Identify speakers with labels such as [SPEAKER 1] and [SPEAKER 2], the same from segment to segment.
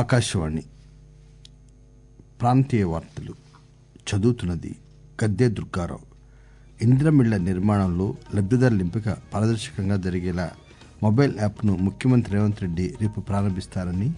[SPEAKER 1] ఆకాశవాణి ప్రాంతీయ వార్తలు చదువుతున్నది గద్దె దుర్గారావు ఇందిరమిళ్ల నిర్మాణంలో లబ్దిదారుల ఎంపిక పారదర్శకంగా జరిగేలా మొబైల్ యాప్ను ముఖ్యమంత్రి రేవంత్ రెడ్డి రేపు ప్రారంభిస్తారని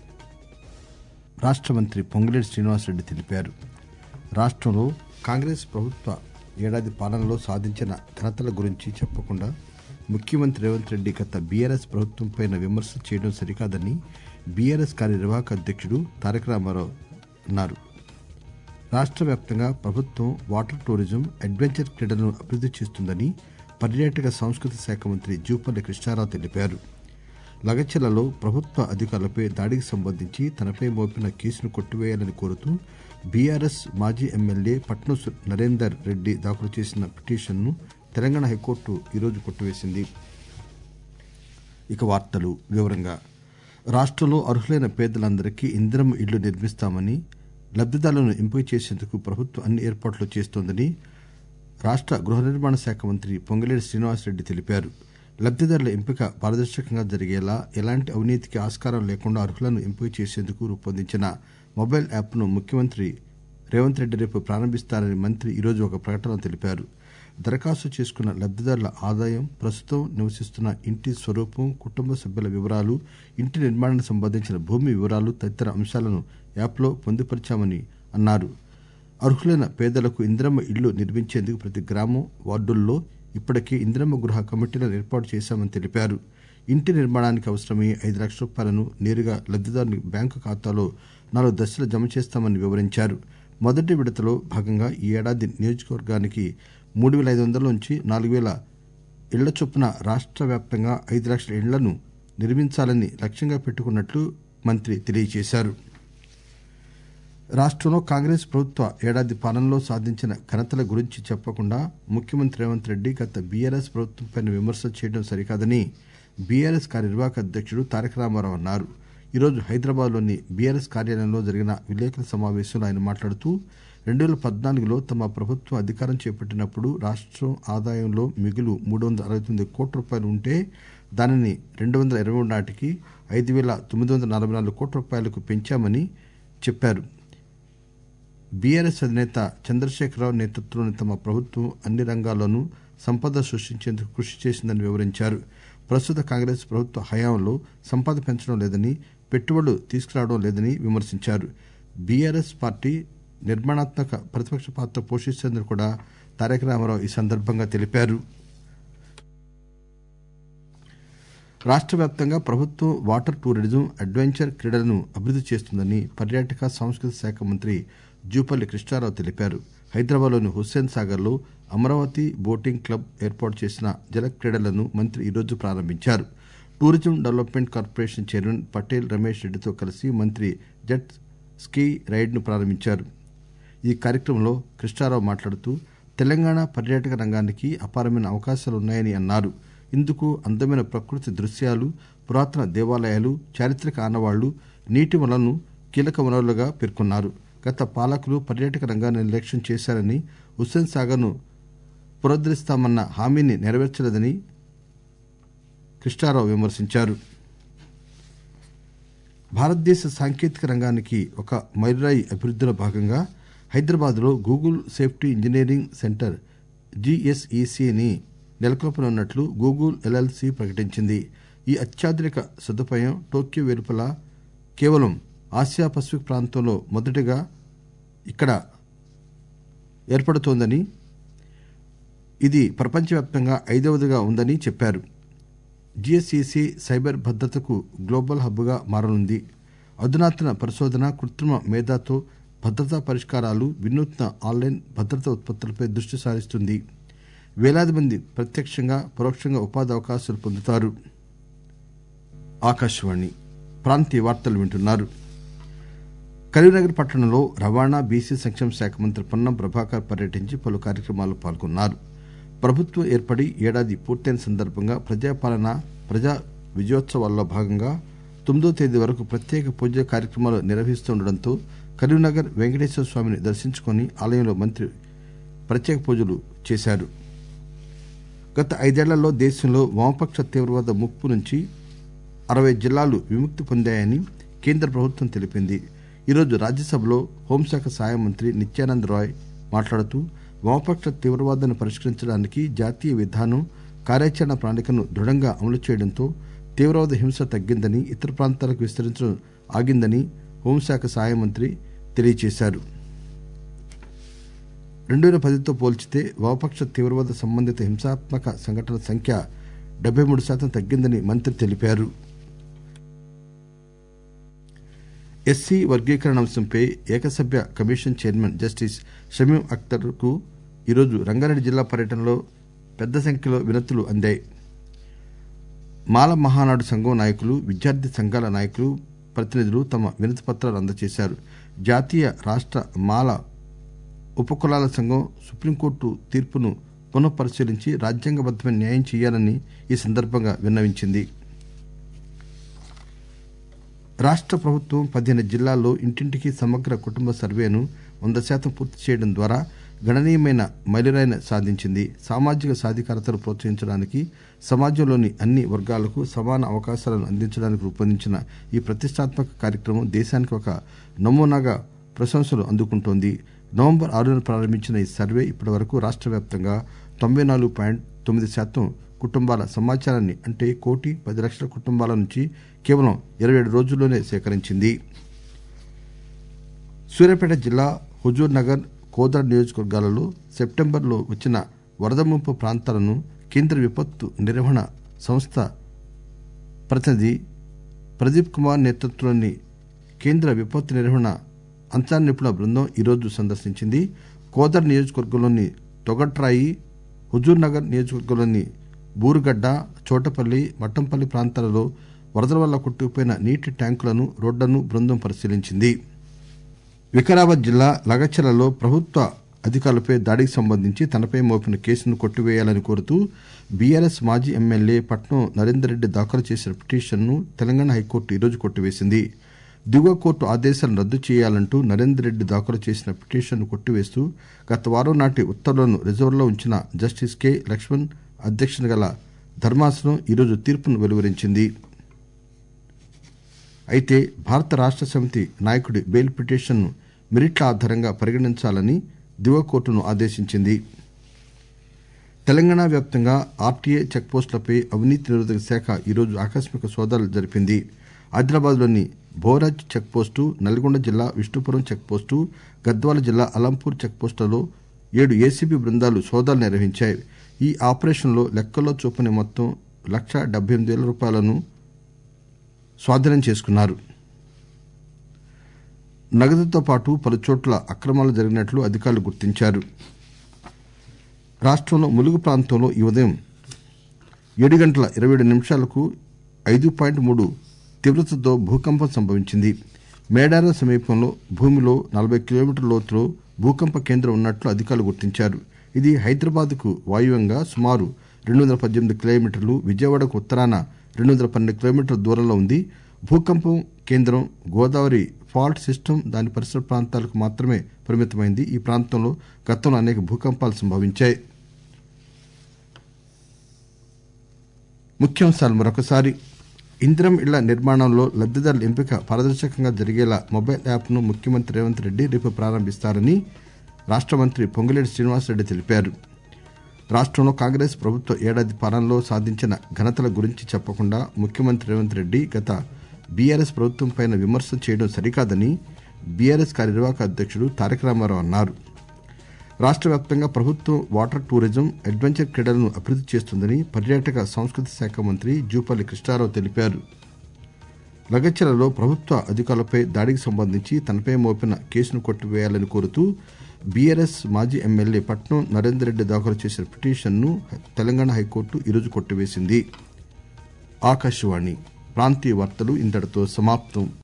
[SPEAKER 1] రాష్ట మంత్రి పొంగులేటి శ్రీనివాసరెడ్డి తెలిపారు రాష్టంలో కాంగ్రెస్ ప్రభుత్వ ఏడాది పాలనలో సాధించిన ఘనతల గురించి చెప్పకుండా ముఖ్యమంత్రి రేవంత్ రెడ్డి గత బీఆర్ఎస్ ప్రభుత్వంపై విమర్శలు చేయడం సరికాదని బీఆర్ఎస్ కార్యనిర్వాహక అధ్యక్షుడు తారక రామారావు అన్నారు రాష్ట్ర వ్యాప్తంగా ప్రభుత్వం వాటర్ టూరిజం అడ్వెంచర్ క్రీడలను అభివృద్ది చేస్తుందని పర్యాటక సంస్కృతి శాఖ మంత్రి జూపల్లి కృష్ణారావు తెలిపారు లగచర్లలో ప్రభుత్వ అధికారులపై దాడికి సంబంధించి తనపై మోపిన కేసును కొట్టివేయాలని కోరుతూ బీఆర్ఎస్ మాజీ ఎమ్మెల్యే పట్నం నరేందర్ రెడ్డి దాఖలు చేసిన పిటిషన్ను తెలంగాణ హైకోర్టు ఈరోజు కొట్టివేసింది ఇక వార్తలు వివరంగా రాష్టంలో అర్హులైన పేదలందరికీ ఇందిరమ్మ ఇళ్లు నిర్మిస్తామని లబ్దిదారులను ఎంపిక చేసేందుకు ప్రభుత్వం అన్ని ఏర్పాట్లు చేస్తోందని రాష్ట గృహ నిర్మాణ శాఖ మంత్రి పొంగులేటి శ్రీనివాసరెడ్డి తెలిపారు లబ్దిదారుల ఎంపిక పారదర్శకంగా జరిగేలా ఎలాంటి అవినీతికి ఆస్కారం లేకుండా అర్హులను ఎంపిక చేసేందుకు రూపొందించిన మొబైల్ యాప్ను ముఖ్యమంత్రి రేవంత్ రెడ్డి రేపు ప్రారంభిస్తారని మంత్రి ఈరోజు ఒక ప్రకటనలో తెలిపారు దరఖాస్తు చేసుకున్న లబ్దిదారుల ఆదాయం ప్రస్తుతం నివసిస్తున్న ఇంటి స్వరూపం కుటుంబ సభ్యుల వివరాలు ఇంటి నిర్మాణానికి సంబంధించిన భూమి వివరాలు తదితర అంశాలను యాప్లో పొందుపరిచామని అన్నారు అర్హులైన పేదలకు ఇందిరమ్మ ఇళ్లు నిర్మించేందుకు ప్రతి గ్రామం వార్డుల్లో ఇప్పటికే ఇందిరమ్మ గృహ కమిటీలను ఏర్పాటు చేశామని తెలిపారు ఇంటి నిర్మాణానికి అవసరమయ్యే ఐదు లక్షల రూపాయలను నేరుగా లబ్దిదారుని బ్యాంకు ఖాతాలో నాలుగు దశలు జమ చేస్తామని వివరించారు మొదటి విడతలో భాగంగా ఈ ఏడాది నియోజకవర్గానికి మూడు పేల ఐదు వందల నుంచి నాలుగు పేల ఇళ్ల చొప్పున రాష్ట వ్యాప్తంగా ఐదు లక్షల ఇళ్లను నిర్మించాలని లక్ష్యంగా పెట్టుకున్నట్లు మంత్రి తెలియజేశారు రాష్టంలో కాంగ్రెస్ ప్రభుత్వ ఏడాది పాలనలో సాధించిన ఘనతల గురించి చెప్పకుండా ముఖ్యమంత్రి రేవంత్ రెడ్డి గత బీఆర్ఎస్ ప్రభుత్వంపై విమర్శలు చేయడం సరికాదని బీఆర్ఎస్ కార్యనిర్వాహక అధ్యక్షుడు తారక రామారావు అన్నారు ఈరోజు హైదరాబాద్లోని బీఆర్ఎస్ కార్యాలయంలో జరిగిన విలేకరుల సమావేశంలో ఆయన మాట్లాడుతూ రెండు పేల పద్నాలుగులో తమ ప్రభుత్వం అధికారం చేపట్టినప్పుడు రాష్టం ఆదాయంలో మిగులు మూడు వందల అరవై తొమ్మిది కోట్ల రూపాయలు ఉంటే దానిని రెండు వందల ఇరవై మూడు నాటికి ఐదు పేల తొమ్మిది వందల నలభై నాలుగు కోట్ల రూపాయలకు పెంచామని చెప్పారు బీఆర్ఎస్ అధినేత చంద్రశేఖరరావు నేతృత్వంలోని తమ ప్రభుత్వం అన్ని రంగాల్లోనూ సంపద సృష్టించేందుకు కృషి చేసిందని వివరించారు ప్రస్తుత కాంగ్రెస్ ప్రభుత్వ హయాంలో సంపద పెంచడం లేదని పెట్టుబడులు తీసుకురావడం లేదని విమర్శించారు బీఆర్ఎస్ పార్టీ నిర్మాణాత్మక ప్రతిపక్ష పాత్ర పోషిస్తోందని కూడా తారక రామారావు ఈ సందర్భంగా తెలిపారు రాష్ట వ్యాప్తంగా ప్రభుత్వం వాటర్ టూరిజం అడ్వెంచర్ క్రీడలను అభివృద్ది చేస్తుందని పర్యాటక సాంస్కృతిక శాఖ మంత్రి జూపల్లి కృష్ణారావు తెలిపారు హైదరాబాద్లోని హుస్సేన్ సాగర్ లో అమరావతి బోటింగ్ క్లబ్ ఏర్పాటు చేసిన జల క్రీడలను మంత్రి ఈరోజు ప్రారంభించారు tourism development corporation chairman Patel Ramesh రెడ్డితో కలిసి మంత్రి జెట్ స్కీ రైడ్ ను ప్రారంభించారు ఈ కార్యక్రమంలో కృష్ణారావు మాట్లాడుతూ తెలంగాణ పర్యాటక రంగానికి అపారమైన అవకాశాలున్నాయని అన్నారు ఇందుకు అందమైన ప్రకృతి దృశ్యాలు పురాతన దేవాలయాలు చారిత్రక ఆనవాళ్లు నీటి వనరులను కీలక వనరులుగా పేర్కొన్నారు గత పాలకులు పర్యాటక రంగాన్ని నిర్లక్ష్యం చేశారని హుస్సేన్ సాగర్ ను పునరుద్దరిస్తామన్న హామీని నెరవేర్చలేదని కృష్ణారావు విమర్శించారు భారతదేశ సాంకేతిక రంగానికి ఒక మైలురాయి అభివృద్దిలో భాగంగా హైదరాబాద్ లో గూగుల్ సేఫ్టీ ఇంజనీరింగ్ సెంటర్ జీఎస్ఈసీని నెలకొల్పనున్నట్లు గూగుల్ ఎల్ఎల్సీ ప్రకటించింది ఈ అత్యాధునిక సదుపాయం టోక్యో వెలుపల కేవలం ఆసియా పసిఫిక్ ప్రాంతంలో మొదటిగా ఇక్కడ ఏర్పడుతోందని ఇది ప్రపంచవ్యాప్తంగా ఐదవదిగా ఉందని చెప్పారు జిఎస్ఈసి సైబర్ భద్రతకు గ్లోబల్ హబ్గా మారనుంది అధునాతన పరిశోధన కృత్రిమ మేధాతో భద్రతా పరిష్కారాలు వినూత్న ఆన్లైన్ భద్రతా ఉత్పత్తులపై దృష్టి సారిస్తుంది వేలాది మంది ప్రత్యక్షంగా పరోక్షంగా ఉపాధి అవకాశాలు పొందుతారు ఆకాశవాణి ప్రాంతీయ వార్తలు వింటున్నారు కరీంనగర్ పట్టణంలో రవాణా బీసీ సంక్షేమ శాఖ మంత్రి పొన్నం ప్రభాకర్ పర్యటించి పలు కార్యక్రమాల్లో పాల్గొన్నారు ప్రభుత్వం ఏర్పడి ఏడాది పూర్తయిన సందర్భంగా ప్రజాపాలన ప్రజా విజయోత్సవాల్లో భాగంగా తొమ్మిదో తేదీ వరకు ప్రత్యేక పూజ కార్యక్రమాలు నిర్వహిస్తుండటంతో కరీంనగర్ వెంకటేశ్వర స్వామిని దర్శించుకుని ఆలయంలో మంత్రి ప్రత్యేక పూజలు చేశారు గత ఐదేళ్లలో దేశంలో వామపక్ష తీవ్రవాద ముప్పు నుంచి అరవై జిల్లాలు విముక్తి పొందాయని కేంద్ర ప్రభుత్వం తెలిపింది ఈరోజు రాజ్యసభలో హోంశాఖ సహాయ మంత్రి నిత్యానంద్ రాయ్ మాట్లాడుతూ వామపక్ష తీవ్రవాదాన్ని పరిష్కరించడానికి జాతీయ విధానం కార్యాచరణ ప్రణాళికను దృఢంగా అమలు చేయడంతో తీవ్రవాద హింస తగ్గిందని ఇతర ప్రాంతాలకు విస్తరించడం ఆగిందని హోంశాఖ సహాయ మంత్రి తెలియజేశారు రెండు వేల పదితో పోల్చితే వామపక్ష తీవ్రవాద సంబంధిత హింసాత్మక సంఘటనల సంఖ్య డెబ్బై మూడు శాతం తగ్గిందని మంత్రి తెలిపారు ఎస్సీ వర్గీకరణ అంశంపై ఏకసభ్య commission chairman justice Shamim Akhtar కు ఈరోజు రంగారెడ్డి జిల్లా పర్యటనలో పెద్ద సంఖ్యలో వినతులు అందాయి మాల మహానాడు సంఘం నాయకులు విద్యార్థి సంఘాల నాయకులు ప్రతినిధులు తమ వినతి పత్రాలు అందజేశారు జాతీయ రాష్ట మాల ఉపకులాల సంఘం సుప్రీంకోర్టు తీర్పును పునఃపరిశీలించి రాజ్యాంగబద్దమైన న్యాయం చేయాలని ఈ సందర్భంగా విన్నవించింది రాష్ట ప్రభుత్వం పదిహేను జిల్లాల్లో ఇంటింటికి సమగ్ర కుటుంబ సర్వేను వంద శాతం పూర్తి చేయడం ద్వారా గణనీయమైన మైలురాయిని సాధించింది సామాజిక సాధికారతను ప్రోత్సహించడానికి సమాజంలోని అన్ని వర్గాలకు సమాన అవకాశాలను అందించడానికి రూపొందించిన ఈ ప్రతిష్టాత్మక కార్యక్రమం దేశానికి ఒక నమూనాగా ప్రశంసలు అందుకుంటోంది నవంబర్ ఆరున ప్రారంభించిన ఈ సర్వే ఇప్పటి వరకు రాష్ట్ర వ్యాప్తంగా తొంభై నాలుగు పాయింట్ తొమ్మిది శాతం కుటుంబాల సమాచారాన్ని అంటే కోటి పది లక్షల కుటుంబాల నుంచి కేవలం ఇరవై ఏడు రోజుల్లోనే సేకరించింది సూర్యాపేట జిల్లా హుజూర్ నగర్ కోదర నియోజకవర్గాలలో సెప్టెంబర్లో వచ్చిన వరద ముంపు ప్రాంతాలను కేంద్ర విపత్తు నిర్వహణ సంస్థ ప్రతినిధి ప్రదీప్ కుమార్ నేతృత్వంలోని కేంద్ర విపత్తు నిర్వహణ అంచనా నిపుణుల బృందం ఈరోజు సందర్శించింది కోదర్ నియోజకవర్గంలోని తొగట్రాయి హుజూర్ నగర్ నియోజకవర్గంలోని బూరుగడ్డ చోటపల్లి మట్టంపల్లి ప్రాంతాలలో వరదల వల్ల కొట్టుకుపోయిన నీటి ట్యాంకులను రోడ్లను బృందం పరిశీలించింది వికారాబాద్ జిల్లా లగచర్లలో ప్రభుత్వ అధికారులపై దాడికి సంబంధించి తనపై మోపిన కేసును కొట్టివేయాలని కోరుతూ బీఆర్ఎస్ మాజీ ఎమ్మెల్యే పట్నం నరేందర్ రెడ్డి దాఖలు చేసిన పిటిషన్ను తెలంగాణ హైకోర్టు ఈరోజు కొట్టివేసింది దిగువ కోర్టు ఆదేశాలను రద్దు చేయాలంటూ నరేందర్ రెడ్డి దాఖలు చేసిన పిటిషన్ను కొట్టివేస్తూ గత వారం నాటి ఉత్తర్వులను రిజర్వులో ఉంచిన జస్టిస్ కె లక్ష్మణ్ అధ్యక్షత గల ధర్మాసనం ఈరోజు తీర్పును వెలువరించింది అయితే భారత రాష్ట సమితి నాయకుడి బెయిల్ పిటిషన్ను మెరిట్ల ఆధారంగా పరిగణించాలని దిగువ కోర్టును ఆదేశించింది తెలంగాణ వ్యాప్తంగా ఆర్టీఏ చెక్పోస్టులపై అవినీతి నిరోధక శాఖ ఈరోజు ఆకస్మిక సోదాలు జరిపింది ఆదిలాబాద్లోని బోరాజ్ చెక్పోస్టు నల్గొండ జిల్లా విష్ణుపురం చెక్పోస్టు గద్వాల జిల్లా అలంపూర్ చెక్పోస్టులలో ఏడు ఏసీబీ బృందాలు సోదాలు నిర్వహించాయి ఈ ఆపరేషన్లో లెక్కల్లో చూపని మొత్తం లక్ష డెబ్బై ఎనిమిది వేల రూపాయలను స్వాధీనం చేసుకున్నారు నగదుతో పాటు పలు చోట్ల అక్రమాలు జరిగినట్లు అధికారులు గుర్తించారు రాష్టంలో ములుగు ప్రాంతంలో ఈ ఉదయం ఏడు గంటల ఇరవై ఏడు నిమిషాలకు ఐదు పాయింట్ మూడు తీవ్రతతో భూకంపం సంభవించింది మేడారం సమీపంలో భూమిలో నలభై కిలోమీటర్ల లోతులో భూకంప కేంద్రం ఉన్నట్లు అధికారులు గుర్తించారు ఇది హైదరాబాద్కు వాయువ్యంగా సుమారు రెండు వందల పద్దెనిమిది కిలోమీటర్లు విజయవాడకు ఉత్తరాన రెండు వందల పన్నెండు కిలోమీటర్ల దూరంలో ఉంది భూకంపం కేంద్రం గోదావరి ఫాల్ట్ సిస్టమ్ దాని పరిసర ప్రాంతాలకు మాత్రమే పరిమితమైంది ఈ ప్రాంతంలో గతంలో అనేక భూకంపాలు సంభవించాయి ముఖ్యాంశాలు మరొకసారి ఇందిరం ఇళ్ల నిర్మాణంలో లబ్దిదారుల ఎంపిక పారదర్శకంగా జరిగేలా మొబైల్ యాప్ను ముఖ్యమంత్రి రేవంత్ రెడ్డి రేపు ప్రారంభిస్తారని రాష్ట మంత్రి పొంగులేటి శ్రీనివాసరెడ్డి తెలిపారు రాష్టంలో కాంగ్రెస్ ప్రభుత్వ ఏడాది పాలనలో సాధించిన ఘనతల గురించి చెప్పకుండా ముఖ్యమంత్రి రేవంత్ రెడ్డి గత బీఆర్ఎస్ ప్రభుత్వంపై విమర్శలు చేయడం సరికాదని బీఆర్ఎస్ కార్యనిర్వాహక అధ్యక్షుడు తారక రామారావు అన్నారు రాష్ట వ్యాప్తంగా ప్రభుత్వం వాటర్ టూరిజం అడ్వెంచర్ క్రీడలను అభివృద్ది చేస్తుందని పర్యాటక సంస్కృతి శాఖ మంత్రి జూపల్లి కృష్ణారావు తెలిపారు లగచర్లలో ప్రభుత్వ అధికారులపై దాడికి సంబంధించి తనపై మోపిన కేసును కొట్టివేయాలని కోరుతూ బీఆర్ఎస్ మాజీ ఎమ్మెల్యే పట్నం నరేందర్ రెడ్డి దాఖలు చేసిన పిటిషన్ను తెలంగాణ హైకోర్టు ఈరోజు కొట్టివేసింది ఆకాశవాణి ప్రాంతీయ వార్తలు ఇంతటితో సమాప్తం